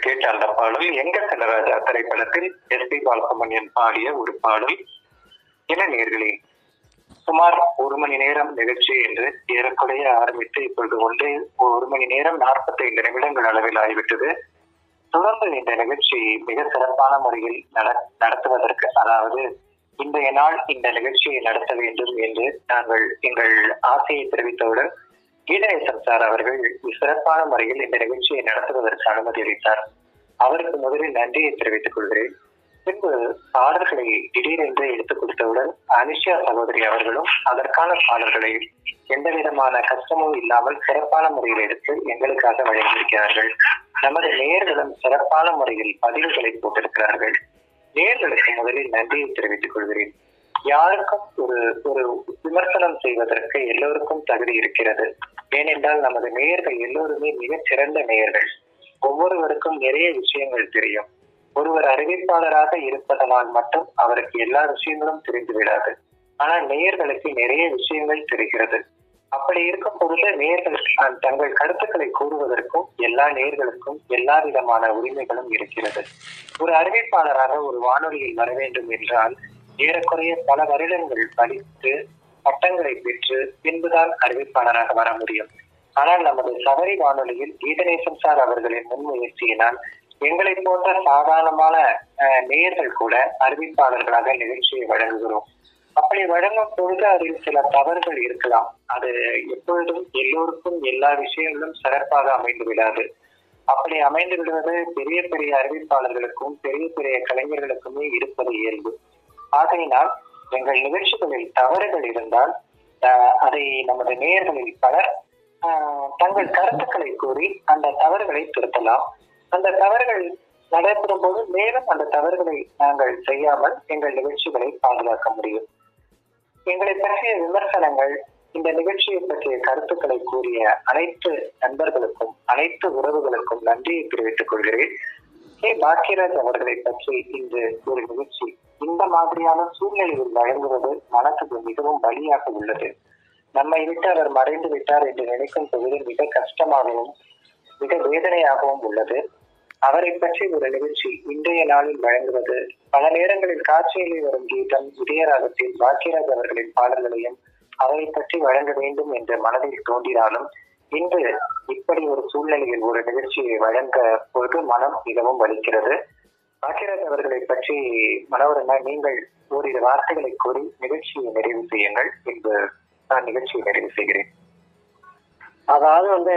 கேட்ட அந்த பாடல் எங்க செல்லராஜா திரைப்படத்தில் எஸ் பி பாலசுமணியன் பாடிய ஒரு பாடல் என்ன நேர்களே சுமார் ஒரு மணி நேரம் நிகழ்ச்சி என்று ஏறக்குறைய ஆரம்பித்து இப்பொழுது ஒன்றே ஒரு மணி நேரம் நாற்பத்தைந்து நிமிடங்கள் அளவில் ஆகிவிட்டது தொடர்ந்து இந்த நிகழ்ச்சி மிக சிறப்பான முறையில் நட- நடத்துவதற்கு அதாவது இன்றைய நாள் இந்த நிகழ்ச்சியை நடத்த வேண்டும் என்று நாங்கள் எங்கள் ஆசையை தெரிவித்தவுடன் கீதநேசன் சார் அவர்கள் சிறப்பான முறையில் இந்த நிகழ்ச்சியை நடத்துவதற்கு அனுமதி அளித்தார் அவருக்கு முதலில் நன்றியை தெரிவித்துக் கொள்கிறேன் பின்பு பாடல்களை திடீரென்று எடுத்துக் கொடுத்தவுடன் அனிஷா சகோதரி அவர்களும் அதற்கான பாடல்களை எந்த விதமான கஷ்டமும் இல்லாமல் சிறப்பான முறையில் எடுத்து எங்களுக்காக வழங்கியிருக்கிறார்கள் நமது நேர்களும் சிறப்பான முறையில் பதிவுகளை போட்டிருக்கிறார்கள் நேர்களுக்கு முதலில் நன்றியை தெரிவித்துக் கொள்கிறேன் யாருக்கும் ஒரு ஒரு விமர்சனம் செய்வதற்கு எல்லோருக்கும் தகுதி இருக்கிறது ஏனென்றால் நமது நேயர்கள் எல்லோருமே மிகச் சிறந்த நேயர்கள் ஒவ்வொருவருக்கும் நிறைய விஷயங்கள் தெரியும் ஒருவர் அறிவிப்பாளராக இருப்பதனால் மட்டும் அவருக்கு எல்லா விஷயங்களும் தெரிந்து விடாது ஆனால் நேயர்களுக்கு நிறைய விஷயங்கள் தெரிகிறது அப்படி இருக்கும் பொழுது நேயர்கள் அஹ், தங்கள் கருத்துக்களை கூறுவதற்கும் எல்லா நேயர்களுக்கும் எல்லா விதமான உரிமைகளும் இருக்கிறது ஒரு அறிவிப்பாளராக ஒரு வானொலியில் வர வேண்டும் என்றால் ஏறக்குறைய பல வருடங்கள் படித்து பட்டங்களை பெற்று பின்புதான் அறிவிப்பாளராக வர முடியும் ஆனால் நமது சபரி வானொலியில் கீதநேசன் சார் அவர்களின் முன்முயற்சியினால் எங்களை போன்ற சாதாரணமான அஹ், நேயர்கள் கூட அறிவிப்பாளர்களாக நிகழ்ச்சியை வழங்குகிறோம் அப்படி வழங்கும் பொழுது அதில் சில தவறுகள் இருக்கலாம் அது எப்பொழுதும் எல்லோருக்கும் எல்லா விஷயங்களும் சிறப்பாக அமைந்து விடாது அப்படி அமைந்து விடுவது பெரிய பெரிய அறிவிப்பாளர்களுக்கும் பெரிய பெரிய கலைஞர்களுக்குமே இருப்பது இயல்பு ஆகையினால் எங்கள் நிகழ்ச்சிகளில் தவறுகள் இருந்தால் ஆஹ், அதை நமது நேயர்களில் பலர் ஆஹ், தங்கள் கருத்துக்களை கூறி அந்த தவறுகளை திருத்தலாம் அந்த தவறுகள் நடைபெறும் போது மேலும் அந்த தவறுகளை நாங்கள் செய்யாமல் எங்கள் நிகழ்ச்சிகளை பாதுகாக்க முடியும் எங்களை பற்றிய விமர்சனங்கள் இந்த நிகழ்ச்சியை பற்றிய கருத்துக்களை கூறிய அனைத்து நண்பர்களுக்கும் அனைத்து உறவுகளுக்கும் நன்றியை தெரிவித்துக் கொள்கிறேன் கே பாக்கியராஜ் அவர்களை பற்றி இன்று ஒரு நிகழ்ச்சி இந்த மாதிரியான சூழ்நிலையில் வழங்குவது மனசுக்கு மிகவும் வலியாக உள்ளது நம்மை விட்டு அவர் மறைந்து விட்டார் என்று நினைக்கும் பொழுது மிக கஷ்டமாகவும் மிக வேதனையாகவும் உள்ளது அவரை பற்றி ஒரு நிகழ்ச்சி இன்றைய நாளில் வழங்குவது பல நேரங்களில் காட்சியில் வரும் கீதம் இதயராகத்தில் பாக்கியராஜ் அவர்களின் பாடல்களையும் அவரை பற்றி வழங்க வேண்டும் என்ற மனதில் தோன்றினாலும் இன்று இப்படி ஒரு சூழ்நிலையில் ஒரு நிகழ்ச்சியை வழங்க பொழுது மனம் மிகவும் வலிக்கிறது பாக்கியராஜ் அவர்களை பற்றி மனோரமா நீங்கள் ஓரிரு வார்த்தைகளை கூறி நிகழ்ச்சியை நிறைவு செய்யுங்கள் என்று நான் நிகழ்ச்சியை நிறைவு செய்கிறேன் அதாவது வந்து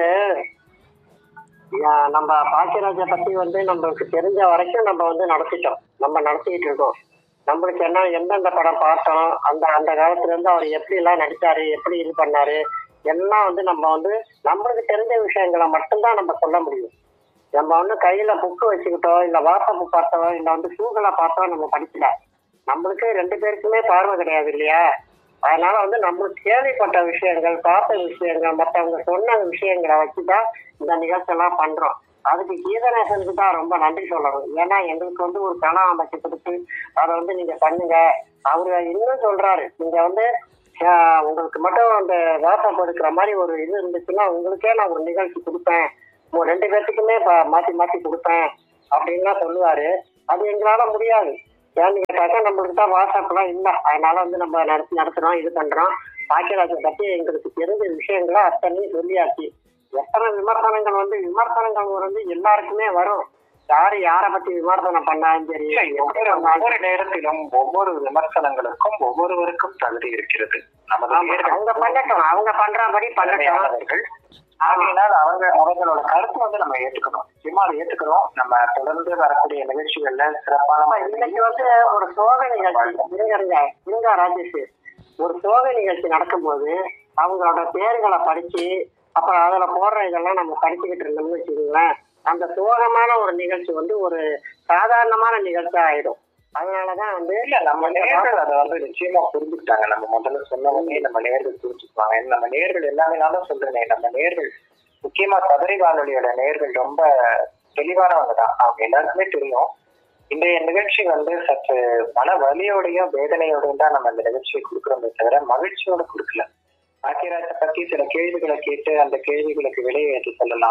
யா- நம்ம பாக்கியராஜை பத்தி வந்து நம்மளுக்கு தெரிஞ்ச வரைக்கும் நம்ம வந்து நடத்திட்டோம் நம்ம நடத்திட்டு இருக்கோம் நம்மளுக்கு என்ன எந்தெந்த படம் பார்த்தோம் அந்த அந்த காலத்துல இருந்து அவர் எப்படி எல்லாம் நடிச்சாரு எப்படி இது பண்ணாரு எல்லாம் வந்து நம்ம வந்து நம்மளுக்கு தெரிஞ்ச விஷயங்களை மட்டும்தான் நம்ம சொல்ல முடியும் நம்ம வந்து கையில புக்கு வச்சுக்கிட்டோம் இல்ல வாட்ஸ்அப் பார்த்தோம் இல்ல வந்து கூகுள பார்த்தோம் நம்ம படிக்கல நம்மளுக்கு ரெண்டு பேருக்குமே பார்வை கிடையாது இல்லையா அதனால வந்து நம்மளுக்கு கேள்விப்பட்ட விஷயங்கள் பார்த்த விஷயங்கள் மற்றவங்க சொன்ன விஷயங்களை வச்சுதான் இந்த நிகழ்ச்சியெல்லாம் பண்றோம் அதுக்கு கீதநேசனுக்கு தான் ரொம்ப நன்றி சொல்லணும் ஏன்னா எங்களுக்கு வந்து ஒரு கணம் அமைச்சு கொடுத்து அதை வந்து நீங்க பண்ணுங்க அவரு இன்னும் சொல்றாரு நீங்க வந்து ஆஹ், உங்களுக்கு மட்டும் அந்த வாட்ஸ்அப் எடுக்கிற மாதிரி ஒரு இது இருந்துச்சுன்னா உங்களுக்கே நான் ஒரு நிகழ்ச்சி கொடுப்பேன் உங்க ரெண்டு பேர்த்துக்குமே ப- மாத்தி மாத்தி கொடுப்பேன் அப்படின்லாம் சொல்லுவாரு அது எங்களால முடியாது ஏன்னு கேட்டாக்கா நம்மளுக்கு தான் வாட்ஸ்அப்லாம் இல்லை அதனால வந்து நம்ம நடத்தி நடத்துறோம் இது பண்றோம் பாக்கியராஜை பத்தி எங்களுக்கு தெரிஞ்ச விஷயங்களை அத்தனையும் சொல்லியாச்சு எத்தனை விமர்சனங்கள் வந்து விமர்சனங்கள் வந்து எல்லாருக்குமே வரும் யாரு யாரை பத்தி விமர்சனம் பண்ணாலும் சரி இல்லை, ஒவ்வொரு ஒவ்வொரு நேரத்திலும் ஒவ்வொரு விமர்சனங்களுக்கும் ஒவ்வொருவருக்கும் தகுதி இருக்கிறது நமது ஆமா, நேயர்கள் அவங்க பண்ணட்டும் அவங்க பண்றபடி பண்ணட்டும் திறமையானவர்கள். ஆகையினால் அவங்க அவங்களோட கருத்து வந்து நம்ம ஏத்துக்கணும் நிச்சயமா அதை ஏத்துக்கணும் நம்ம தொடர்ந்து வரக்கூடிய நிகழ்ச்சிகள்ல சிறப்பான ஆமா, இன்னைக்கு வந்து ஒரு சோக நிகழ்ச்சி இருங்க இருங்க இருங்க ராஜேஷ் ஒரு சோக நிகழ்ச்சி நடக்கும்போது அவங்களோட பேர்களை படிச்சு அப்புறம் அதுல போடுற இதெல்லாம் நம்ம படிச்சுக்கிட்டு இருந்தோம்னு வச்சுக்கோங்களேன் அந்த சோகமான ஒரு நிகழ்ச்சி வந்து ஒரு சாதாரணமான நிகழ்ச்சி ஆயிடும் அதனாலதான் வந்து இல்ல நம்ம நேர்கள் அதை வந்து நிச்சயமா புரிஞ்சுக்கிட்டாங்க நம்ம முதல்ல சொன்ன உடனே நம்ம நேர்கள் புரிஞ்சுக்குவாங்க ஏன்னா நம்ம நேர்கள் எல்லாமே நான் தான் சொல்றேன் நம்ம நேர்கள் முக்கியமா சபரி வானொலியோட நேர்கள் ரொம்ப தெளிவானவங்க தான் அவங்க எல்லாருக்குமே தெரியும் இன்றைய நிகழ்ச்சி வந்து சற்று மன வலியோடையும் வேதனையோடையும் தான் நம்ம இந்த நிகழ்ச்சியை கொடுக்குறோமே தவிர மகிழ்ச்சியோட கொடுக்கல பாக்கியராஜை பத்தி சில கேள்விகளை கேட்டு அந்த கேள்விகளுக்கு விடையை ஏற்று சொல்லலாம்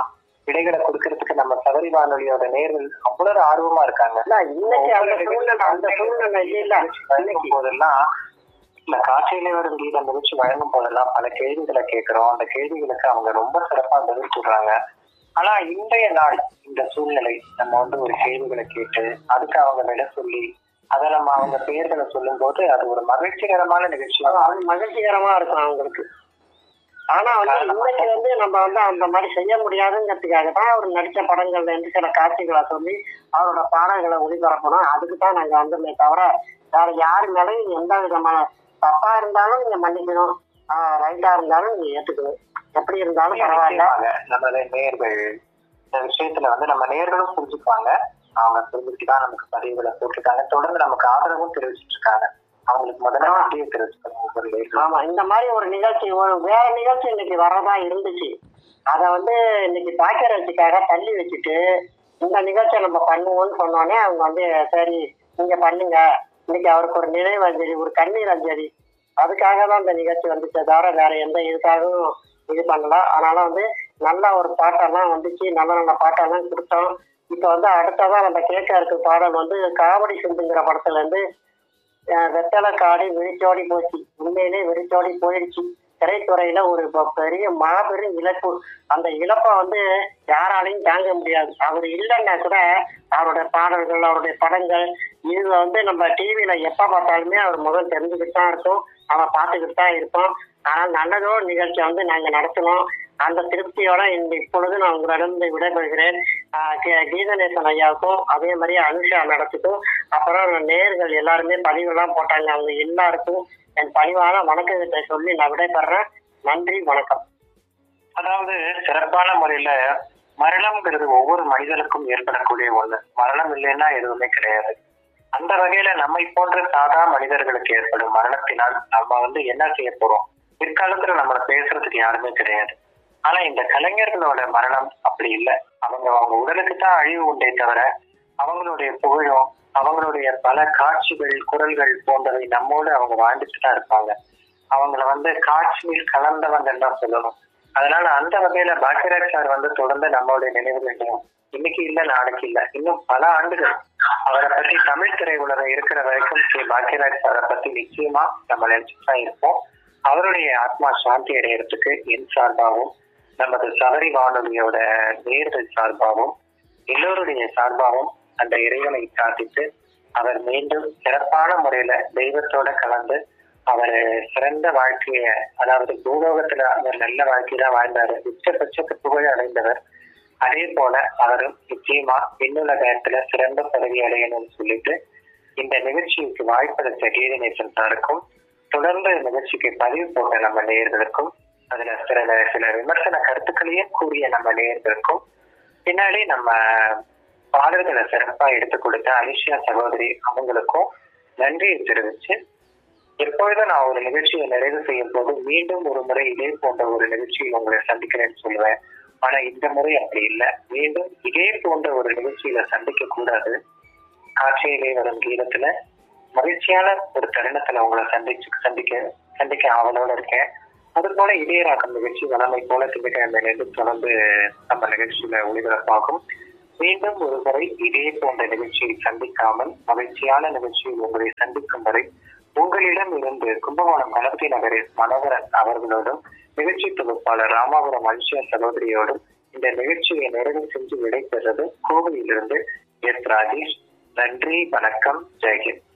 விடைகளை கொடுக்கறதுக்கு நம்ம சபரி வானொலியோட நேர்கள் அவ்வளவு ஆர்வமா இருக்காங்க அதான் இன்னைக்கு அந்த சூழ்நிலை அந்த சூழ்நிலை இல்ல வழங்கும் போதெல்லாம் இல்ல காட்சியிலே வரும் கீதம் நிகழ்ச்சி வழங்கும் போதெல்லாம் பல கேள்விகளை கேட்கிறோம் அந்த கேள்விகளுக்கு அவங்க ரொம்ப சிறப்பா பதில் சொல்றாங்க ஆனா இன்றைய நாள் இந்த சூழ்நிலை நம்ம வந்து ஒரு கேள்விகளை கேட்டு அதுக்கு அவங்க விட சொல்லி அதை நம்ம அவங்க பெயர்களை சொல்லும் போது அது ஒரு மகிழ்ச்சிகரமான நிகழ்ச்சியா அது மகிழ்ச்சிகரமா இருக்கும் அவங்களுக்கு ஆனா வந்து இன்னைக்கு வந்து நம்ம வந்து அந்த மாதிரி செய்ய முடியாதுங்கிறதுக்காக தான் அவர் நடிச்ச படங்கள்ல இருந்து சில காட்சிகளை சொல்லி அவரோட பாடல்களை ஒளிபரப்பணும் அதுக்கு தான் நாங்க வந்தோமே தவிர வேற யாரு மேலேயும் எந்த விதமான தப்பா இருந்தாலும் நீங்க மன்னிக்கணும் ரைட்டா இருந்தாலும் நீங்க ஏத்துக்கணும் எப்படி இருந்தாலும் பரவாயில்ல நிச்சயமாக நமது நேர்கள் இந்த விஷயத்துல வந்து நம்ம நேர்களும் புரிஞ்சுக்குவாங்க அவங்க புரிஞ்சுட்டு தான் நமக்கு பதிவுகளை போட்டிருக்காங்க தொடர்ந்து நமக்கு ஆதரவும் தெரிவிச்சிட்டு இருக்காங்க அவங்களுக்கு முதல்ல நன்றியை தெரிவிச்சுக்கணும் ஒவ்வொரு நேர்களும் ஆமா இந்த மாதிரி ஒரு நிகழ்ச்சி ஒரு வேற நிகழ்ச்சி இன்னைக்கு வரதா இருந்துச்சு அத வந்து இன்னைக்கு பாக்கியராட்சிக்காக தள்ளி வச்சுட்டு இந்த நிகழ்ச்சியை நம்ம பண்ணுவோம்னு சொன்னோடனே அவங்க வந்து சரி நீங்க பண்ணுங்க இன்னைக்கு அவருக்கு ஒரு நினைவு அஞ்சலி ஒரு கண்ணீர் அஞ்சலி அதுக்காக தான் இந்த நிகழ்ச்சி வந்துச்சே தவிர வேற எந்த இதுக்காகவும் இது பண்ணல அதனால வந்து நல்ல ஒரு பாட்டெல்லாம் வந்துச்சு நல்ல நல்ல பாட்டெல்லாம் கொடுத்தோம் இப்போ வந்து அடுத்ததா நம்ம கேட்க இருக்க பாடல் வந்து காவடி சிந்துங்கிற படத்துல இருந்து அஹ் வெத்தலை காடி விரிச்சோடி போச்சு உண்மையிலே விரிச்சோடி போயிடுச்சு திரைத்துறையில ஒரு ப- பெரிய மாபெரும் இழப்பு அந்த இழப்பை வந்து யாராலையும் தாங்க முடியாது அவர் இல்லைன்னா கூட அவருடைய பாடல்கள் அவருடைய படங்கள் இதுல வந்து நம்ம டிவியில எப்ப பார்த்தாலுமே அவர் முகம் தெரிஞ்சுக்கிட்டு தான் இருக்கும் அவன் பார்த்துக்கிட்டு தான் இருப்போம் ஆனால் நல்லதோ நிகழ்ச்சி வந்து நாங்க நடத்தினோம் அந்த திருப்தியோட இந்த இப்பொழுது நான் உங்களிடம் விடைபெறுகிறேன் ஆஹ் கீ- கீதநேசன் ஐயாவுக்கும் அதே மாதிரி அனுஷா நடத்துக்கும் அப்புறம் நேர்கள் எல்லாருமே பதிவுலாம் போட்டாங்க அவங்க எல்லாருக்கும் என் பணிவான வணக்கத்தை சொல்லி நான் விடைபெறேன் நன்றி வணக்கம் அதாவது சிறப்பான முறையில மரணம்ங்கிறது ஒவ்வொரு மனிதனுக்கும் ஏற்படக்கூடிய ஒண்ணு மரணம் இல்லைன்னா எதுவுமே கிடையாது அந்த வகையில நம்மை போன்ற சாதா மனிதர்களுக்கு ஏற்படும் மரணத்தினால் நம்ம வந்து என்ன செய்ய போறோம் பிற்காலத்துல நம்மள பேசுறதுக்கு யாருமே கிடையாது ஆனா இந்த கலைஞர்களோட மரணம் அப்படி இல்லை அவங்க அவங்க உடலுக்கு தான் அழிவு உண்டே தவிர அவங்களுடைய புகழும் அவங்களுடைய பல காட்சிகள் குரல்கள் போன்றவை நம்மோடு அவங்க வாழ்ந்துட்டு தான் இருப்பாங்க அவங்கள வந்து காட்சியில் கலந்தவங்க தான் சொல்லணும் அதனால அந்த வகையில பாக்கியராஜ் சார் வந்து தொடர்ந்து நம்மளுடைய நினைவுகள் இன்னைக்கு இல்ல நாளைக்கு இல்ல இன்னும் பல ஆண்டுகள் அவரை பத்தி தமிழ் திரையுலகம் இருக்கிற வரைக்கும் ஸ்ரீ பாக்கியராஜ் சாரை பத்தி நிச்சயமா நம்ம நினைச்சுட்டு தான் இருப்போம் அவருடைய ஆத்மா சாந்தி அடையறதுக்கு என் சார்பாகவும் நமது சபரி வானொலியோட நேர்கள் சார்பாகவும் எல்லோருடைய சார்பாகவும் அந்த இறைவனை பிரார்த்தித்து அவர் மீண்டும் சிறப்பான முறையில தெய்வத்தோட கலந்து அவர் சிறந்த வாழ்க்கைய அதாவது பூலோகத்துல அவர் நல்ல வாழ்க்கையதான் வாழ்ந்தாரு உச்சபட்சத்து புகழ் அடைந்தவர் அதே போல அவரும் நிச்சயமா விண்ணுலகத்துல சிறந்த பதவி அடையணும்னு சொல்லிட்டு இந்த நிகழ்ச்சிக்கு வாய்ப்பளித்த கீதநேசன் சாருக்கும் தொடர்ந்து நிகழ்ச்சிக்கு பதிவு போட்ட நம்ம நேயர்களுக்கும் அதுல சில சில விமர்சன கருத்துக்களையும் கூறிய நம்ம நேயர்களுக்கும் பின்னாடி நம்ம பாடல்களை சிறப்பா எடுத்து கொடுத்த அலிஷியா சகோதரி அவங்களுக்கும் நன்றியை தெரிவிச்சு எப்பொழுதும் நான் ஒரு நிகழ்ச்சியை நிறைவு செய்யும் போது மீண்டும் ஒரு முறை இதே போன்ற ஒரு நிகழ்ச்சியில் உங்களை சந்திக்கிறேன்னு சொல்லுவேன் ஆனா இந்த முறை அப்படி இல்லை மீண்டும் இதே போன்ற ஒரு நிகழ்ச்சியில சந்திக்க கூடாது காட்சியிலே வரும் கீதத்துல மகிழ்ச்சியான ஒரு தருணத்துல உங்களை சந்திச்சு சந்திக்க சந்திக்க ஆவலோட இருக்கேன் அது போல இதே ராகம் நிகழ்ச்சி வளமை போல திங்கட்கிழமையிலிருந்து தொடர்ந்து நம்ம நிகழ்ச்சியில ஒளிபரப்பாகும் மீண்டும் ஒரு முறை இதே போன்ற நிகழ்ச்சியை சந்திக்காமல் மகிழ்ச்சியான நிகழ்ச்சியில் உங்களை சந்திக்கும் வரை உங்களிடம் இருந்து கும்பகோணம் கணபதி நகரில் மனோகரன் அவர்களோடும் நிகழ்ச்சி தொகுப்பாளர் ராமாபுரம் அல்ஷியா சகோதரியோடும் இந்த நிகழ்ச்சியை நிறைவு செஞ்சு விடைபெறுவது கோவையிலிருந்து எஸ் ராஜேஷ் நன்றி வணக்கம் ஜெயஹிந்த்